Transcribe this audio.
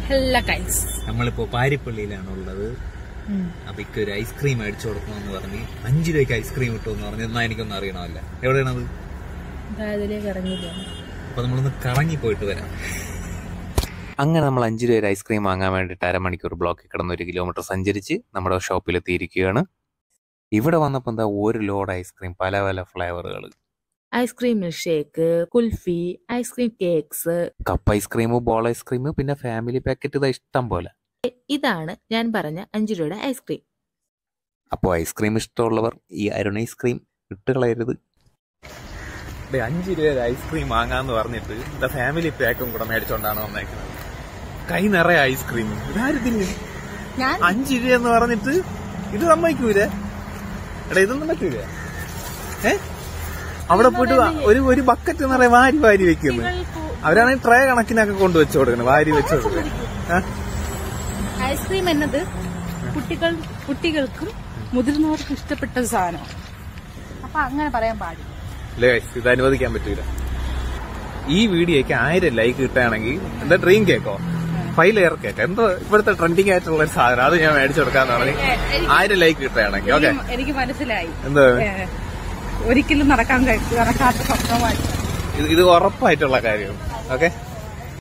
ഹെല്ല കൈസ് നമ്മളിപ്പോ പാരിപ്പള്ളിയിലാണ് ഉള്ളത് അപ്പൊ ഇക്ക് ഒരു ഐസ്ക്രീം മേടിച്ചു കൊടുക്കണമെന്ന് പറഞ്ഞ് അഞ്ചു രൂപയ്ക്ക് ഐസ്ക്രീം കിട്ടുമെന്ന് പറഞ്ഞ് എന്നാ എനിക്കൊന്നും അറിയണമല്ല എവിടെയാണത് അതിലേക്ക് ഇറങ്ങിയിട്ടാണ് അപ്പൊ നമ്മളൊന്ന് കറങ്ങി പോയിട്ട് വരാം അങ്ങനെ നമ്മൾ അഞ്ചു രൂപ ഐസ്ക്രീം വാങ്ങാൻ വേണ്ടിയിട്ട് അരമണിക്കൂർ ബ്ലോക്കിൽ കിടന്ന് ഒരു കിലോമീറ്റർ സഞ്ചരിച്ച് നമ്മുടെ ഷോപ്പിലെത്തിയിരിക്കുകയാണ് ഇവിടെ വന്നപ്പോൾ എന്താ ഒരു ലോഡ് ഐസ്ക്രീം പല പല ഫ്ലേവറുകൾ ice cream milkshake kulfi ice cream cakes cup ice cream ball ice cream പിന്നെ ഫാമിലി പാക്കറ്റ് ഇതാ ഇഷ്ടം പോലെ ഇതാണ് ഞാൻ പറഞ്ഞ അഞ്ചു രൂപയുടെ ഐസ്ക്രീം അപ്പോൾ ഐസ്ക്രീം ഇഷ്ടമുള്ളവർ ഈ അരുൺ ഐസ്ക്രീം ഇട്ടുകളയരുത് അഞ്ച് രൂപ ഐസ്ക്രീം വാങ്ങാന്ന് പറഞ്ഞിട്ട് എന്താ ഫാമിലി പാക്കും കൂടെ മേടിച്ചോണ്ടാണ് വന്നേക്കുന്നത് കൈ നിറയെ ഐസ്ക്രീം ഇതാര് തിന്നു ഞാൻ അഞ്ച് രൂപ എന്ന് പറഞ്ഞിട്ട് ഇത് സമ്മതിക്കൂലേ എടാ ഇതൊന്നും പറ്റൂല ഏ അവിടെ പോയിട്ട് വാ- ഒരു ഒരു ബക്കറ്റ് നിറയെ വാരി വാരി വെക്കുന്നു അവരാണെങ്കിൽ ട്രേ കണക്കിനൊക്കെ കൊണ്ടുവച്ചു കൊടുക്കണം വാരി വെച്ചു കൊടുക്കണം ഐസ്ക്രീം എന്നത് കുട്ടികൾ കുട്ടികൾക്കും മുതിർന്നവർക്കും ഇഷ്ടപ്പെട്ട ഒരു സാധനം അപ്പൊ അങ്ങനെ പറയാൻ പാടില്ല ഇല്ല guys, ഇത് അനുവദിക്കാൻ പറ്റൂല ഈ വീഡിയോക്ക് ആയിരം ലൈക്ക് കിട്ടുകയാണെങ്കിൽ എന്താ ഡ്രീം കേക്കോ ഫൈവ് ലെയർ കേക്ക് എന്തോ ഇവിടുത്തെ ട്രെൻഡിങ് ആയിട്ടുള്ള ഒരു സാധനം അത് ഞാൻ മേടിച്ചു കൊടുക്കാന്ന് പറഞ്ഞ് ആയിരം ലൈക്ക് കിട്ടുകയാണെങ്കിൽ ഓക്കെ എനിക്ക് എനിക്ക് മനസ്സിലായി എന്താ ഏ, ഒരിക്കലും നടക്കാൻ കഴി- നടക്കാത്ത സ്വപ്നമായി ഇത് ഇത് ഉറപ്പായിട്ടുള്ള കാര്യം ഓക്കെ